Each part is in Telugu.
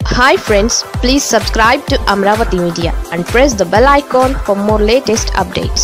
hi friends please subscribe to Amaravati media and press the bell icon for more latest updates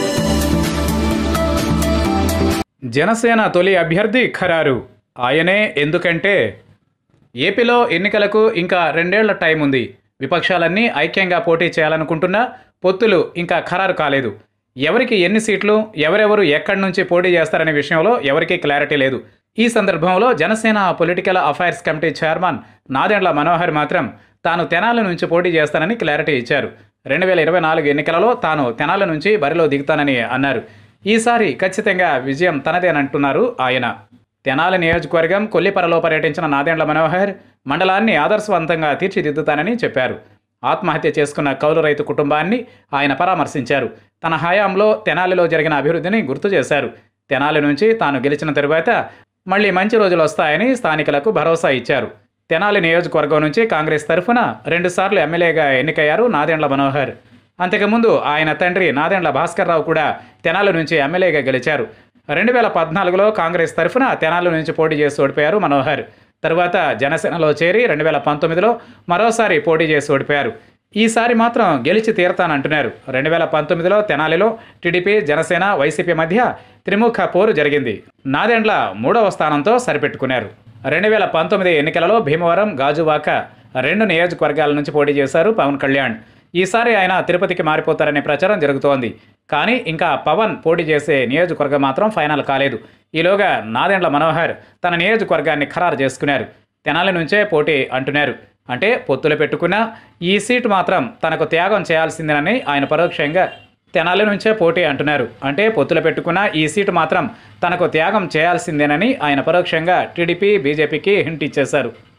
Janasena తొలి అభ్యర్థి ఖరారు ఆయనే ఎందుకంటే ఏపీలో ఎన్నికలకు ఇంకా రెండేళ్ల టైం ఉంది విపక్షాలన్నీ ఐక్యంగా పోటీ చేయాలనుకుంటున్నా పొత్తులు ఇంకా ఖరారు కాలేదు ఎవరికి ఎన్ని సీట్లు ఎవరెవరు ఎక్కడి నుంచి పోటీ చేస్తారనే విషయంలో ఎవరికీ క్లారిటీ లేదు ఈ సందర్భంలో Janasena political affairs committee chairman Nadendla Manohar మాత్రం తాను తెనాలి నుంచి పోటీ చేస్తానని క్లారిటీ ఇచ్చారు రెండు వేల ఇరవై నాలుగు ఎన్నికలలో తాను తెనాలి నుంచి బరిలో దిగుతానని అన్నారు ఈసారి ఖచ్చితంగా విజయం తనదేనంటున్నారు ఆయన తెనాలి నియోజకవర్గం కొల్లిపరలో పర్యటించిన నాదెండ్ల మనోహర్ మండలాన్ని ఆదర్శవంతంగా తీర్చిదిద్దుతానని చెప్పారు ఆత్మహత్య చేసుకున్న కౌలు రైతు కుటుంబాన్ని ఆయన పరామర్శించారు తన హయాంలో తెనాలిలో జరిగిన అభివృద్ధిని గుర్తు చేశారు తెనాలి నుంచి తాను గెలిచిన తరువాత మళ్ళీ మంచి రోజులు వస్తాయని స్థానికులకు భరోసా ఇచ్చారు తెనాలి నియోజకవర్గం నుంచి కాంగ్రెస్ తరఫున రెండుసార్లు ఎమ్మెల్యేగా ఎన్నికయ్యారు నాదెండ్ల మనోహర్ అంతకుముందు ఆయన తండ్రి నాదెండ్ల భాస్కర్ రావు కూడా తెనాలి నుంచి ఎమ్మెల్యేగా గెలిచారు రెండు వేల పద్నాలుగులో కాంగ్రెస్ తరఫున తెనాలి నుంచి పోటీ చేసి ఓడిపోయారు మనోహర్ తరువాత జనసేనలో చేరి రెండు వేల పంతొమ్మిదిలో మరోసారి పోటీ చేసి ఓడిపోయారు ఈసారి మాత్రం గెలిచి తీరతానంటున్నారు రెండు వేల పంతొమ్మిదిలో తెనాలిలో టీడీపీ జనసేన వైసీపీ మధ్య త్రిముఖ పోరు జరిగింది నాదెండ్ల మూడవ స్థానంతో సరిపెట్టుకున్నారు రెండు వేల పంతొమ్మిది ఎన్నికలలో భీమవరం గాజువాక రెండు నియోజకవర్గాల నుంచి పోటీ చేశారు పవన్ కళ్యాణ్ ఈసారి ఆయన తిరుపతికి మారిపోతారనే ప్రచారం జరుగుతోంది కానీ ఇంకా పవన్ పోటీ చేసే నియోజకవర్గం మాత్రం ఫైనల్ కాలేదు ఈలోగా నాదెండ్ల మనోహర్ తన నియోజకవర్గాన్ని ఖరారు చేసుకున్నారు తెనాలి నుంచే పోటీ అంటున్నారు అంటే పొత్తులు పెట్టుకున్నా ఈ సీటు మాత్రం తనకు త్యాగం చేయాల్సిందేనని ఆయన పరోక్షంగా తెనాలి నుంచే పోటీ అంటున్నారు అంటే పొత్తులు పెట్టుకున్న ఈ సీటు మాత్రం తనకు త్యాగం చేయాల్సిందేనని ఆయన పరోక్షంగా టీడీపీ బీజేపీకి హింట్ ఇచ్చేశారు